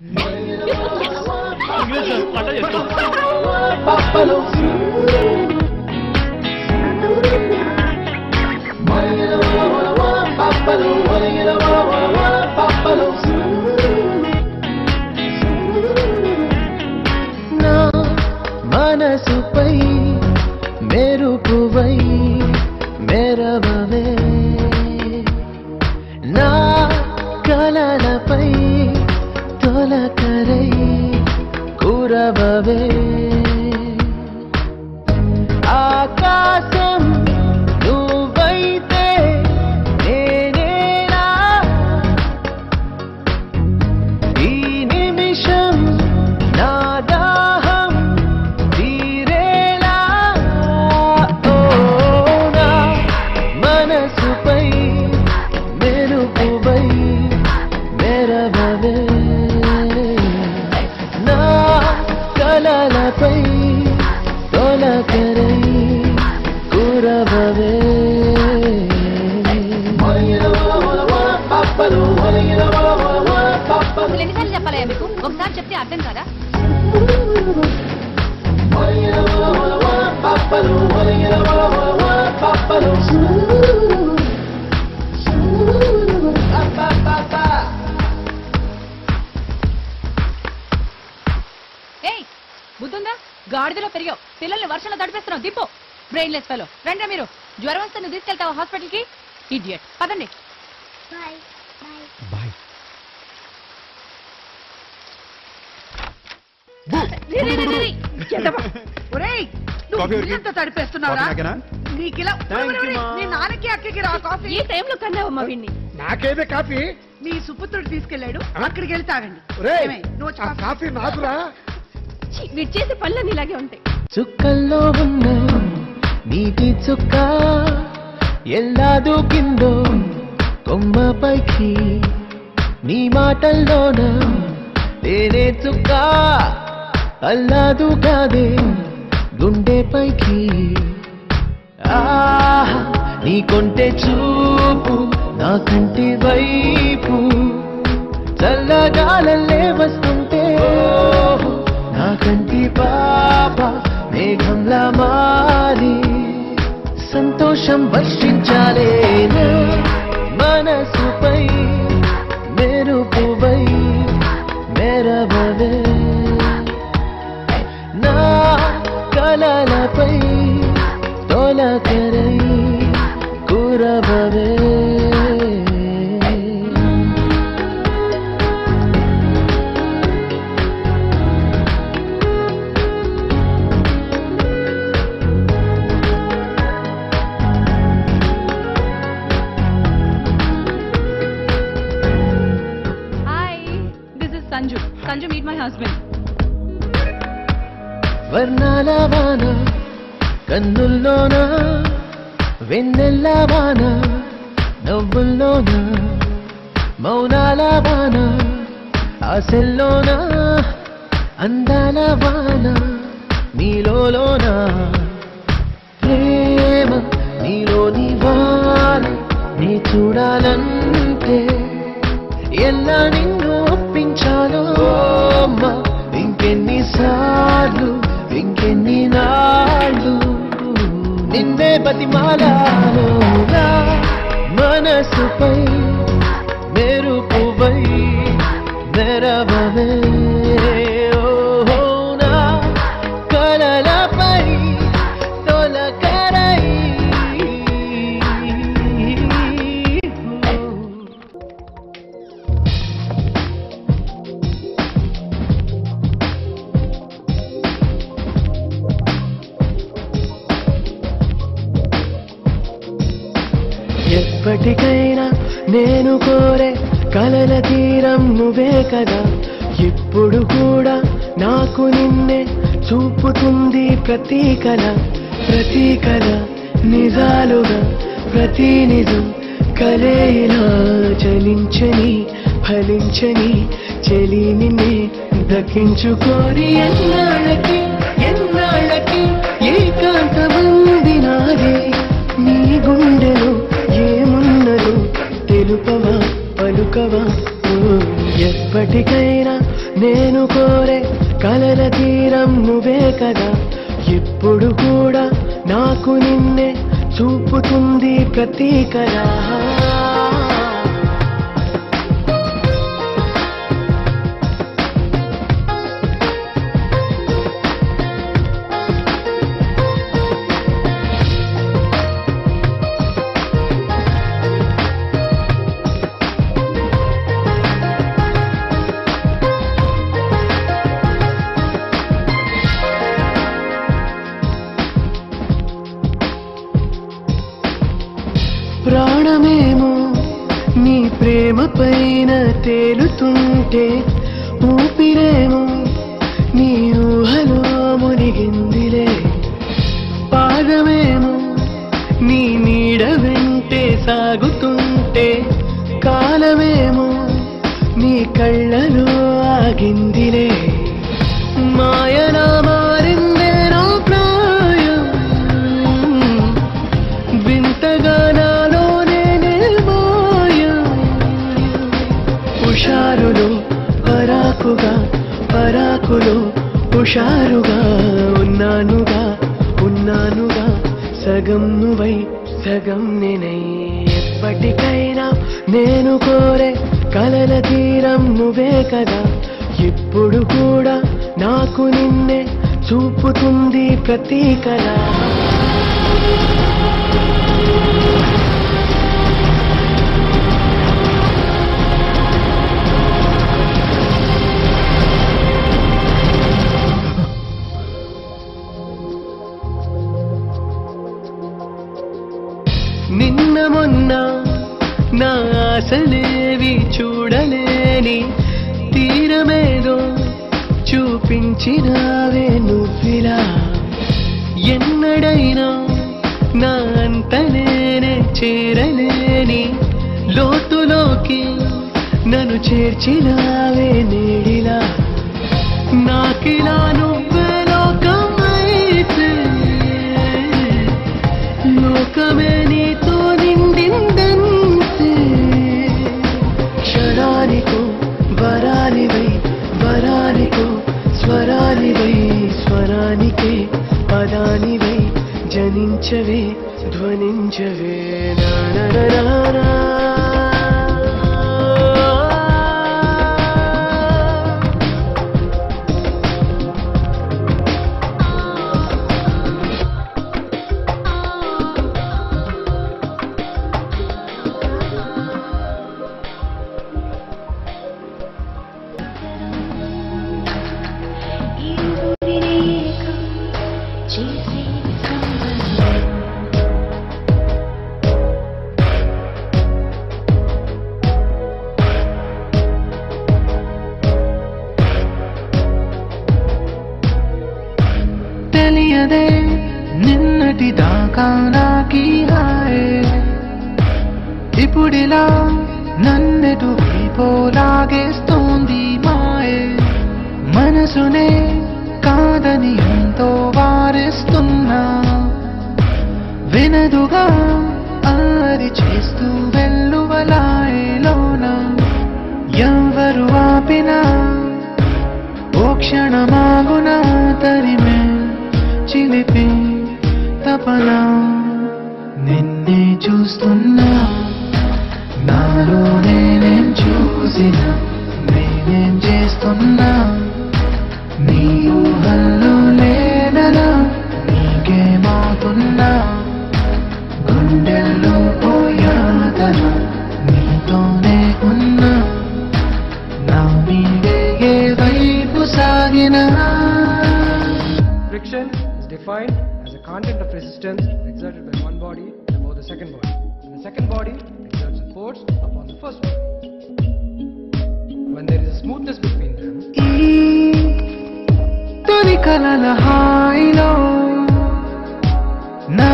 నా మనసుపై మెరుపువై మెరవవే నా కలలపై తొలకరై కురవవే ఆకాశం నువ్వైతే నేనేనా ఈ నిమిషం నా దాహం తీరేలా ఓ నా మనసుపై మెరుపువై మెరవవే నా కలలపై తొలకరై కురవవే అసలు ఎన్నిసార్లు చెప్పాలయ్యా మీకు ఒకసారి చెప్తే అర్థం కాదా ఏయ్ బుద్ధుందా గాడిదలో పెరిగావు పిల్లల్ని వర్షంలో తడిపేస్తున్నావు దిప్పు బ్రెయిన్లెస్ ఫెలో రండి మీరు జ్వరం వస్తే నువ్వు తీసుకెళ్తావా హాస్పిటల్కి ఇడియట్ పదండి రీ, రీ, రీ, రీ, రీ. ఎదవ. ఒరేయ్ నువ్వు కాఫీ ఎవరికి? ఇల్లంతా తడిపేస్తున్నావురా కాఫీ నాకేనా? నీకిలా Thank you, ma. నీ నాన్నకి అక్కకి రా కాఫీ ఈ టైంలో కన్నావమ్మా వీడిని నాకేదే కాఫీ మీ సుపుత్రుడు తీసుకెళ్ళాడు అక్కడికి వెళ్ళి తాగండి రేయ్, ఏమే, నువ్వు వచ్చి ఆ కాఫీ కాఫీ నాకురా ఛీ, వీడు చేసే పనులన్నీ ఇలాగే ఉంటాయి చుక్కల్లో ఉన్న నీటి చుక్క ఎలా దూకిందో కొమ్మపైకి నీ మాటల్లోన తేనే చుక్క అల్లాదు కాదే గుండెపైకి ఆహా నీ కొంటె చూపు నా కంటి వైపు చల్లగాలల్లే వస్తుంటే ఓహో, నా కంటి పాప మేఘంలా మారి సంతోషం వర్షించాలే నా మనసుపై మెరుపువై మెరవవే నా కలలపై తొలకరై కురవవే hi this is Sanju Sanju meet my husband వర్ణాల వాన కన్నుల్లోన వెన్నెల్ల వాన నవ్వుల్లోన మౌనాల వాన ఆశల్లోన అందాల వాన నీలోన ప్రేమ నీలోని వాన నీ చూడాలంటే ఎలా నిన్ను ఒప్పించాలో అమ్మ ఇంకెన్నిసార్లు ఇంకెన్ని నాళ్ళు నిన్నే బతిమాలాలో నా మనసుపై మెరుపువై మెరవవే ఓహో నా కలలపై తొలకరై ఎప్పటికైనా నేను కోరే కలల తీరం నువ్వే కదా ఇప్పుడు కూడా నాకు నిన్నే చూపుతుంది ప్రతి కళ ప్రతి కళ నిజాలుగా ప్రతి నిజం కలే ఇలా చలించని ఫలించని చెలి నిన్నే దక్కించుకోరి ఎన్నాళ్ళకి ఎన్నాళ్ళకి ఏకాంతమంది నాదే నీ గుండెలో ఏమున్నదో తెలుపవా పలుకవా ఓ, ఎప్పటికైనా నేను కోరే కలల తీరం నువ్వే కదా ఇప్పుడు కూడా నాకు నిన్నే చూపుతుంది ప్రతి కళ ప్రాణమేమో నీ ప్రేమ పైన తేలుతుంటే ఊపిరేమో నీ ఊహలో మునిగిందిలే పాదమేమో నీ నీడ వెంటే సాగుతుంటే కాలమేమో నీ కళ్ళలో ఆగిందిలే మాయనా మారిందే నా ప్రాయం వింతగా నాలోనే నిర్మాయం హుషారులో పరాకుగా పరాకులో హుషారుగా ఉన్నానుగా ఉన్నానుగా సగం నువ్వై సగం నేనై ఎప్పటికైనా నేను కోరే కలల తీరం నువ్వే కదా ఇప్పుడు కూడా నాకు నిన్నే చూపుతుంది ప్రతి కళ నిన్న మొన్న నా ఆశలేవి చూడలేని తీరమేదో చూపించినావే నువ్విలా ఎన్నడైనా నా అంత నేనే చేరలేని లోతులోకి నన్ను చేర్చినావే నేడిలా నాకిలా నువ్వే లోకమైతే లోకమే నీతో నిండిందంతే క్షణానికో వరాలివై వరానికో స్వరాలివై స్వరానికే పదానివై జనించవే ధ్వనించవే నా నా నా నా నా. తెలియదే నిన్నటి దాకా నాకీ హాయే ఇప్పుడిలా నన్నెటు వైపోలాగేస్తోంది మాయే మనసునే కాదని ఎంతో వారిస్తున్నా వినదుగా ఆరి చేస్తూ వెల్లువలాయలోన ఎవరు ఆపినా ఓ క్షణమాగున తరిమే చిలిపి తపన నిన్నే చూస్తున్నా నాలో నేనేం చూసినా నేనేం చేస్తున్నా నీ ఊహల్లో లేనలా నీకేమవుతున్నా గుండెల్లో పోయాదన నీతోనే ఉన్నా నా మీదే ఏ వైపు సాగినా Friction is defined as a content of resistance exerted by one body above the second body. And the second body exerts a force upon the first body. When there is a smoothness between them, ఈ తొలి కలల హాయిలో నా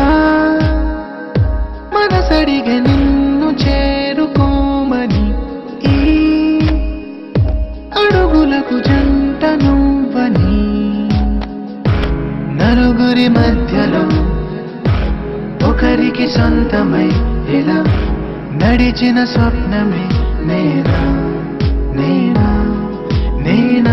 మనసడిగ నిన్ను చేరుకోమని ఈ అడుగులకు జంట నువ్వని నలుగురి మధ్యలో ఒకరికి సొంతమై ఇలా నడిచిన స్వప్నమే నేనా నేనా నేనా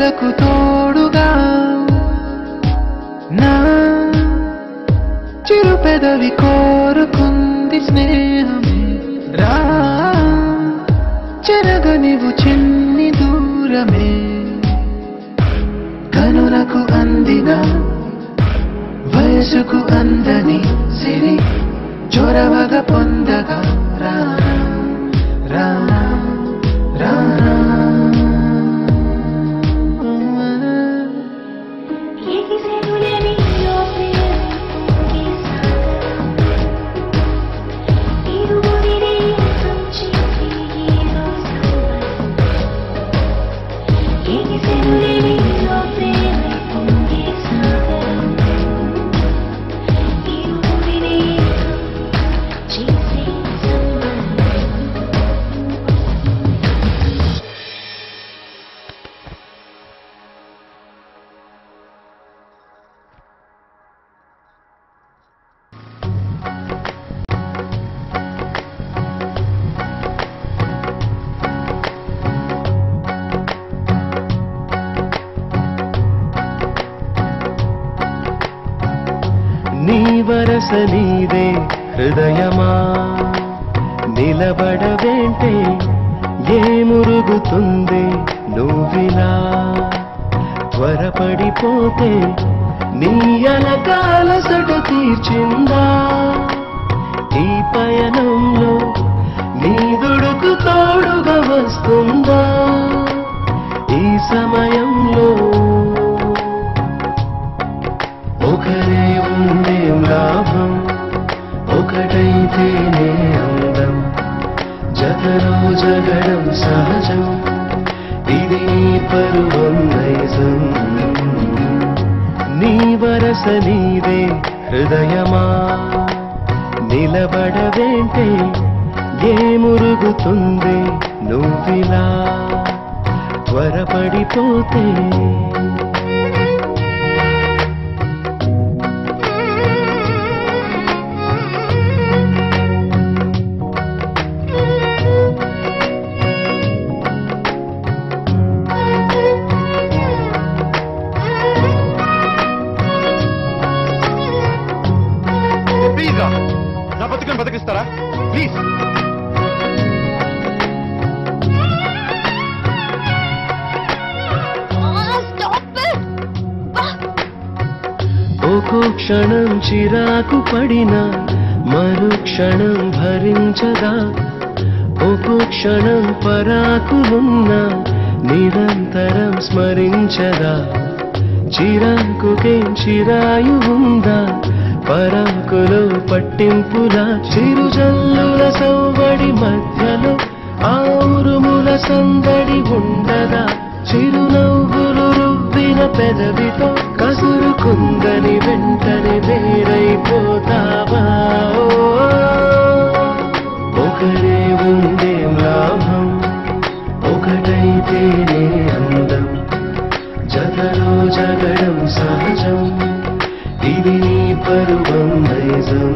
కలలకు తోడుగా నా చిరు పెదవి కోరుకుంది స్నేహమే రా చెరగనివు చిన్ని దూరమే కనులకు అందిన వయసుకు అందని సిరి చొరవగ పొందగా రా రా రా Chasing someone నీ వరస నీదే హృదయమా నిలబడవేంటే ఏ మురుగుతుంది నువ్విలా త్వరపడిపోతే నీ అలకాలసట తీర్చిందా ఈ పయనంలో నీ దుడుకు తోడుగా వస్తుందా ఈ సమయంలో ఒకరే ఉండేం లాభం ఒకటైతేనే అందం జతలో జగడం సహజం ఇది నీ పరువం నైజం నీ వరస నీదే హృదయమా నిలబడవేంటే ఏ మురుగుతుంది నువ్విలా త్వరపడిపోతే ప్లీజ్ రా నా బతుకుని బతికిస్తారా ప్లీజ్ ఒక్కో క్షణం చిరాకు పడినా మరు క్షణం భరించదా ఒక్కో క్షణం పరాకులున్నా నిరంతరం స్మరించదా చిరాకుకేం చిరాయు ఉందా పరాకులో పట్టింపులా చిరుజల్లుల సౌవడి మధ్యలో ఆరుముల సందడి ఉండదా చిరునవ్వులు రువ్విన పెదవితో కసురుకుందని వెంటనే వేరైపోతావా ఓ, ఒకరే ఉందేం లాభం ఒకటైతేనే అందం జతలో జగడం సహజం ఇది నీ పరువం నైజం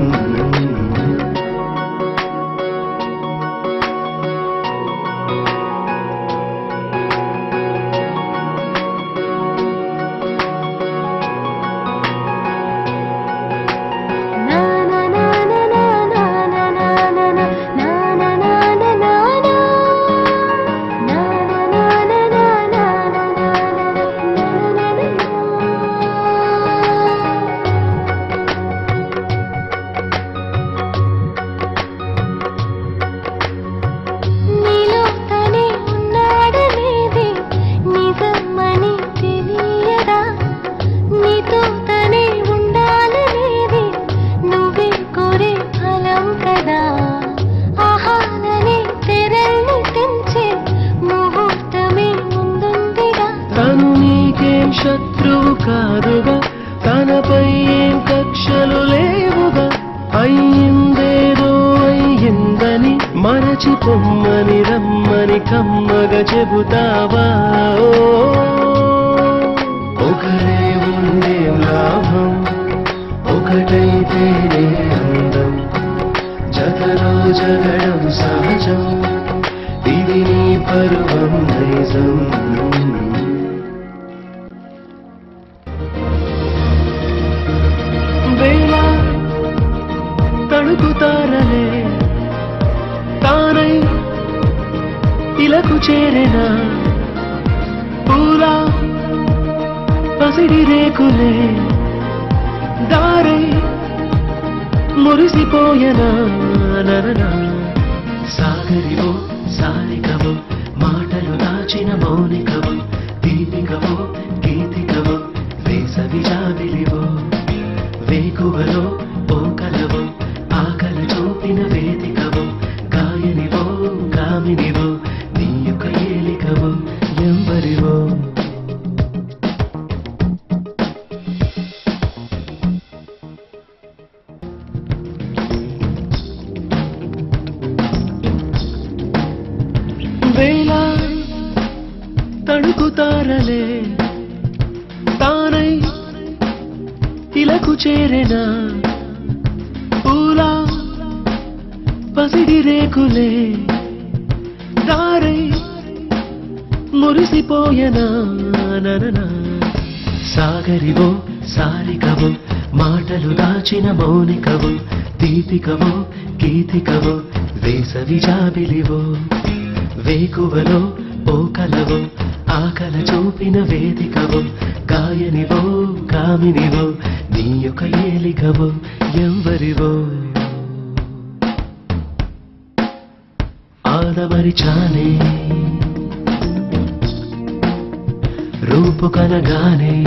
నీలో తనే ఉన్నాడనేది నిజమని తెలియదా నీతో తనే ఉండాలనేది నువ్వే కోరే ఫలం కదా ఆహారనే తెరల్ని తెంచే ముహూర్తమే ముందుందిగా తను నీకేం శత్రువు కాదుగా తనపై ఏం కక్షలు లేవుగా అయ్యిందేదో అయ్యిందని మరచి పొమ్మని రమ్మని కమ్మగా చెబుతావా ఓ, ఒకరే ఉండేం లాభం ఒకటైతేనే అందం జతలో జగడం సహజం ఇది నీ పరువం నైజం చేరెనా పూలా పసిడి రేకులే దారై మురిసిపోయనా నరనా సాగరివో సారికవో మాటలు దాచిన మౌనికవో దీపికవో గీతికవో వేసవి జాబిలివో వేకువలో పోకలవో ఆకల చూపిన వేదికవో గాయనివో గామినివో నీ యొక్క ఏలికవో ఎంవరివో వేళ తడుకుతారలే తానై ఇలకు చేరెనా పూలా పసిడి రేకులే దారై మురిసిపోయనా నరనా సాగరివో సారికవో మాటలు దాచిన మౌనికవో దీపికవో గీతికవో వేసవి జాబిలివో వేకువలో ఓకలవో ఆకల చూపిన వేదికవో గాయనివో కామినివో నీ యొక్క ఏలికవో ఎవరివో ఆదమరిచానే రూపు కనగానే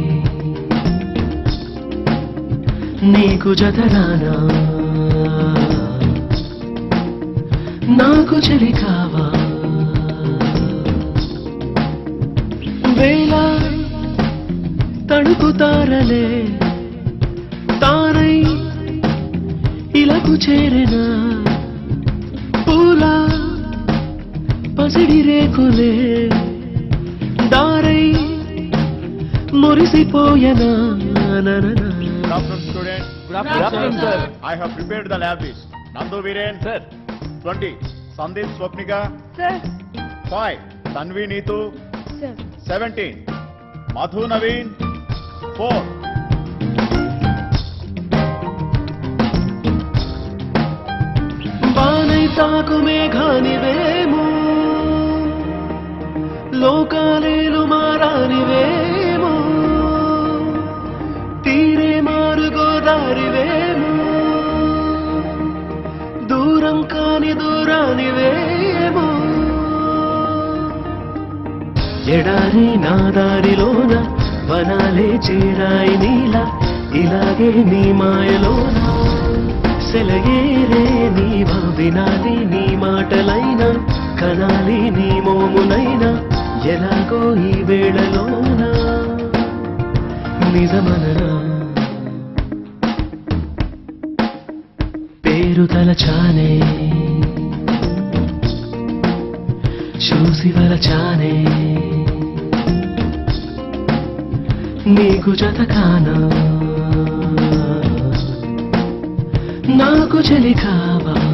నీకు జతరానా నాకు చెలి కావా వేళ తడుకుతారలే తానై ఇలకు చేరెనా పూల పసిడి రేకులే దారై మురిసిపోయనా నరనా Good afternoon, students. Good afternoon, sir. I have prepared the lab list. Nandu Viren. Sir. 20. Sandeep Swapnika. Sir 5. Tanvi Neetu. Sir 17. Madhu Naveen. 4. బానై తాకు మేఘానివేమో లోకాలేలు మారానివేమో తీరే మారు గోదారివేమో దూరం కాని దూరానివేమో ఎడారి నా దారిలోన వనాలే చేరాయి నీలా ఇలాగే నీ మాయలోన సెలయేరే నీవా వినాలి నీ మాటలైనా కనాలి నీ మోమునైనా ఎలాగో ఈ వేళలోన నిజమననా పేరు తలచానే చూసి వలచానే నీకు జత కానా నాకు చెలి కావా